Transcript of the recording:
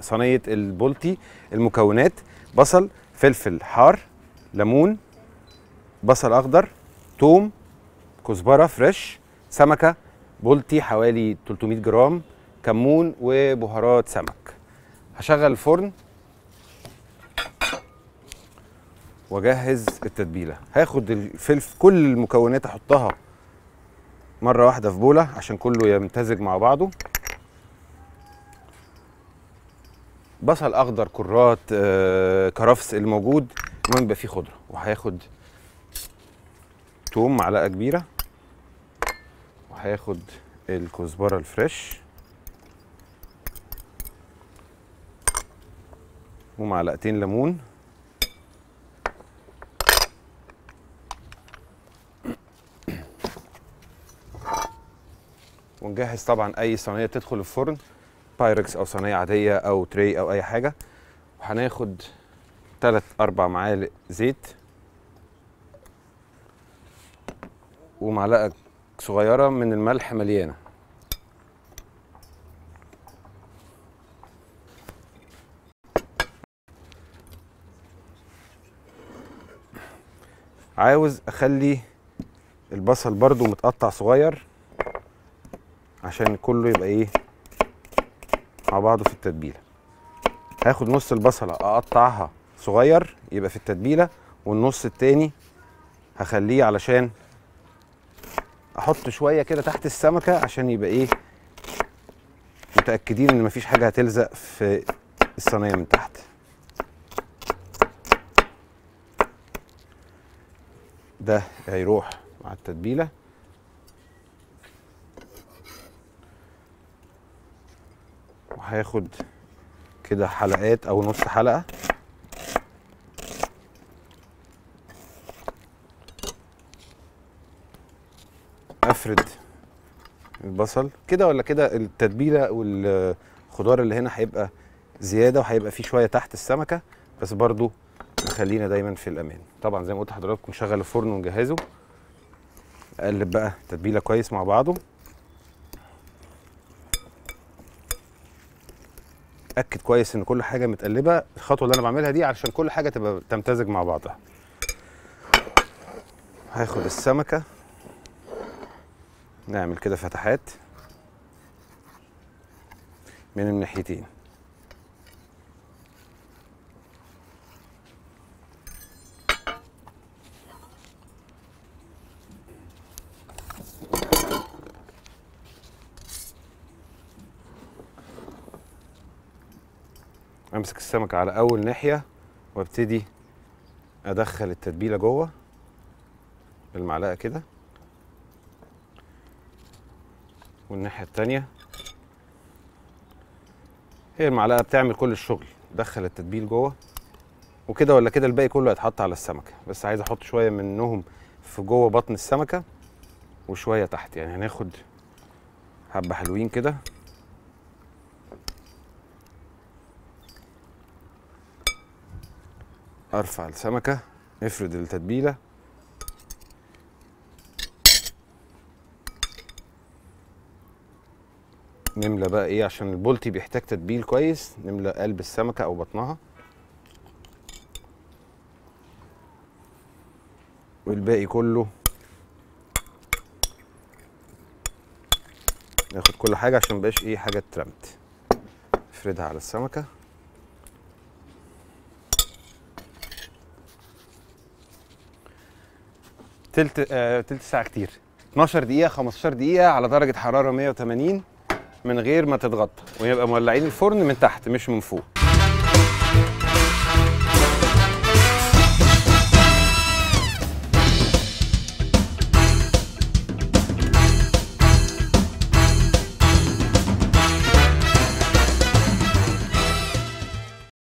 صينيه البولتي المكونات بصل فلفل حار ليمون بصل اخضر توم كزبره فريش سمكه بولتي حوالي 300 جرام كمون وبهارات سمك هشغل الفرن واجهز التتبيله هاخد الفلفل كل المكونات احطها مره واحده في بوله عشان كله يمتزج مع بعضه بصل اخضر كرات آه، كرفس الموجود المهم يبقى فيه خضره وهياخد توم معلقه كبيره وهياخد الكزبره الفريش ومعلقتين ليمون ونجهز طبعا اي صينيه تدخل الفرن بايركس او صينيه عاديه او تري او اي حاجه وهناخد ثلاث اربع معالق زيت ومعلقه صغيره من الملح مليانه عاوز اخلي البصل برضو متقطع صغير عشان كله يبقى ايه مع بعضه في التتبيله هاخد نص البصله اقطعها صغير يبقى في التتبيله والنص التاني هخليه علشان احط شويه كده تحت السمكه عشان يبقى ايه متاكدين ان مفيش حاجه هتلزق في الصينيه من تحت ده هيروح مع التتبيله وهاخد كده حلقات او نص حلقه افرد البصل كده ولا كده التتبيله والخضار اللي هنا هيبقى زياده وهيبقى فيه شويه تحت السمكه بس برضو نخلينا دايما في الامان طبعا زي ما قلت لحضراتكم نشغل الفرن ونجهزه اقلب بقى التتبيله كويس مع بعضه اتاكد كويس ان كل حاجه متقلبه الخطوه اللي انا بعملها دي علشان كل حاجه تبقى تمتزج مع بعضها هاخد السمكه نعمل كده فتحات من الناحيتين امسك السمكه على اول ناحيه وابتدي ادخل التتبيله جوه بالمعلقه كده والناحيه التانيه هي المعلقه بتعمل كل الشغل دخل التتبيل جوه وكده ولا كده الباقي كله هيتحط على السمكه بس عايز احط شويه منهم في جوه بطن السمكه وشويه تحت يعني هناخد حبه حلوين كده ارفع السمكه افرد التتبيله نملى بقى ايه عشان البولتي بيحتاج تتبيل كويس نملى قلب السمكه او بطنها والباقي كله ناخد كل حاجه عشان مبقاش ايه حاجه اترمت افردها على السمكه تلت آه تلت ساعه كتير 12 دقيقه 15 دقيقه على درجه حراره 180 من غير ما تتغطى ويبقى مولعين الفرن من تحت مش من فوق